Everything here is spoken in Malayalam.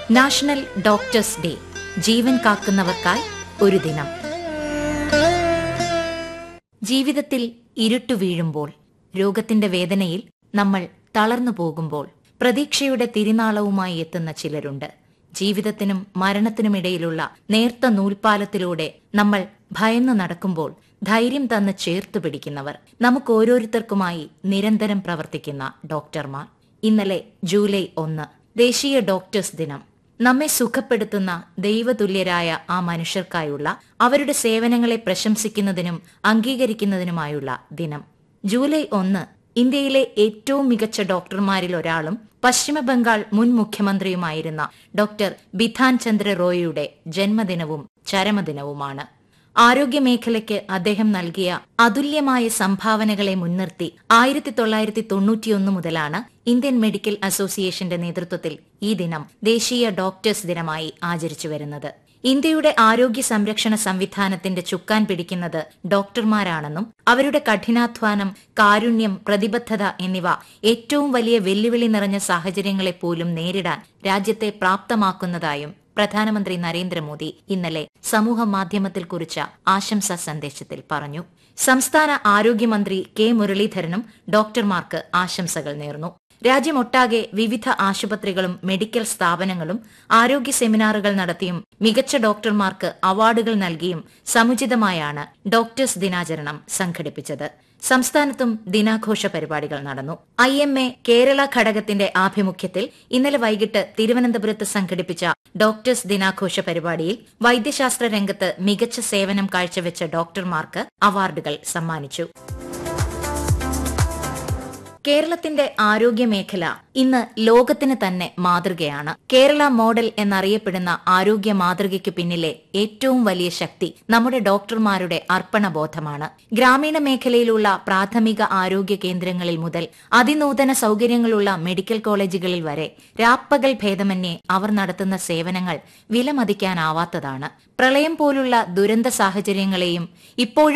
നാഷണൽ ഡോക്ടേഴ്സ് ഡേ ജീവൻ കാക്കുന്നവർക്കായി ഒരു ദിനം ജീവിതത്തിൽ ഇരുട്ടു വീഴുമ്പോൾ രോഗത്തിന്റെ വേദനയിൽ നമ്മൾ തളർന്നു പോകുമ്പോൾ പ്രതീക്ഷയുടെ തിരിനാളവുമായി എത്തുന്ന ചിലരുണ്ട് ജീവിതത്തിനും മരണത്തിനുമിടയിലുള്ള നേർത്ത നൂൽപാലത്തിലൂടെ നമ്മൾ ഭയന്നു നടക്കുമ്പോൾ ധൈര്യം തന്ന് ചേർത്തു പിടിക്കുന്നവർ നമുക്ക് ഓരോരുത്തർക്കുമായി നിരന്തരം പ്രവർത്തിക്കുന്ന ഡോക്ടർമാർ ഇന്നലെ ജൂലൈ ഒന്ന് ദേശീയ ഡോക്ടേഴ്സ് ദിനം നമ്മെ സുഖപ്പെടുത്തുന്ന ദൈവതുല്യരായ ആ മനുഷ്യർക്കായുള്ള അവരുടെ സേവനങ്ങളെ പ്രശംസിക്കുന്നതിനും അംഗീകരിക്കുന്നതിനുമായുള്ള ദിനം ജൂലൈ ഒന്ന് ഇന്ത്യയിലെ ഏറ്റവും മികച്ച ഡോക്ടർമാരിൽ ഒരാളും പശ്ചിമബംഗാൾ മുൻ മുഖ്യമന്ത്രിയുമായിരുന്ന ഡോക്ടർ ബിധാൻ ചന്ദ്ര റോയിയുടെ ജന്മദിനവും ചരമദിനവുമാണ് ആരോഗ്യമേഖലയ്ക്ക് അദ്ദേഹം നൽകിയ അതുല്യമായ സംഭാവനകളെ മുൻനിർത്തി ആയിരത്തി തൊള്ളായിരത്തി തൊണ്ണൂറ്റിയൊന്ന് മുതലാണ് ഇന്ത്യൻ മെഡിക്കൽ അസോസിയേഷന്റെ നേതൃത്വത്തിൽ ഈ ദിനം ദേശീയ ഡോക്ടേഴ്സ് ദിനമായി ആചരിച്ചു വരുന്നത് ഇന്ത്യയുടെ ആരോഗ്യ സംരക്ഷണ സംവിധാനത്തിന്റെ ചുക്കാൻ പിടിക്കുന്നത് ഡോക്ടർമാരാണെന്നും അവരുടെ കഠിനാധ്വാനം കാരുണ്യം പ്രതിബദ്ധത എന്നിവ ഏറ്റവും വലിയ വെല്ലുവിളി നിറഞ്ഞ സാഹചര്യങ്ങളെ പോലും നേരിടാൻ രാജ്യത്തെ പ്രാപ്തമാക്കുന്നതായും പ്രധാനമന്ത്രി നരേന്ദ്രമോദി ഇന്നലെ സമൂഹ മാധ്യമത്തിൽ കുറിച്ച ആശംസാ സന്ദേശത്തിൽ പറഞ്ഞു സംസ്ഥാന ആരോഗ്യമന്ത്രി കെ മുരളീധരനും ഡോക്ടർമാർക്ക് ആശംസകൾ നേർന്നു രാജ്യമൊട്ടാകെ വിവിധ ആശുപത്രികളും മെഡിക്കൽ സ്ഥാപനങ്ങളും ആരോഗ്യ സെമിനാറുകൾ നടത്തിയും മികച്ച ഡോക്ടർമാർക്ക് അവാർഡുകൾ നൽകിയും സമുചിതമായാണ് ഡോക്ടേഴ്സ് ദിനാചരണം സംഘടിപ്പിച്ചത് സംസ്ഥാനത്തും ദിനാഘോഷ പരിപാടികൾ നടന്നു ഐ എം എ കേരള ഘടകത്തിന്റെ ആഭിമുഖ്യത്തിൽ ഇന്നലെ വൈകിട്ട് തിരുവനന്തപുരത്ത് സംഘടിപ്പിച്ച ഡോക്ടേഴ്സ് ദിനാഘോഷ പരിപാടിയിൽ വൈദ്യശാസ്ത്ര രംഗത്ത് മികച്ച സേവനം കാഴ്ചവെച്ച ഡോക്ടർമാർക്ക് അവാർഡുകൾ സമ്മാനിച്ചു കേരളത്തിന്റെ ആരോഗ്യ മേഖല ഇന്ന് ലോകത്തിന് തന്നെ മാതൃകയാണ് കേരള മോഡൽ എന്നറിയപ്പെടുന്ന ആരോഗ്യ മാതൃകയ്ക്ക് പിന്നിലെ ഏറ്റവും വലിയ ശക്തി നമ്മുടെ ഡോക്ടർമാരുടെ അർപ്പണബോധമാണ് ഗ്രാമീണ മേഖലയിലുള്ള പ്രാഥമിക ആരോഗ്യ കേന്ദ്രങ്ങളിൽ മുതൽ അതിനൂതന സൗകര്യങ്ങളുള്ള മെഡിക്കൽ കോളേജുകളിൽ വരെ രാപ്പകൽ ഭേദമന്യേ അവർ നടത്തുന്ന സേവനങ്ങൾ വിലമതിക്കാനാവാത്തതാണ് പ്രളയം പോലുള്ള ദുരന്ത സാഹചര്യങ്ങളെയും ഇപ്പോഴും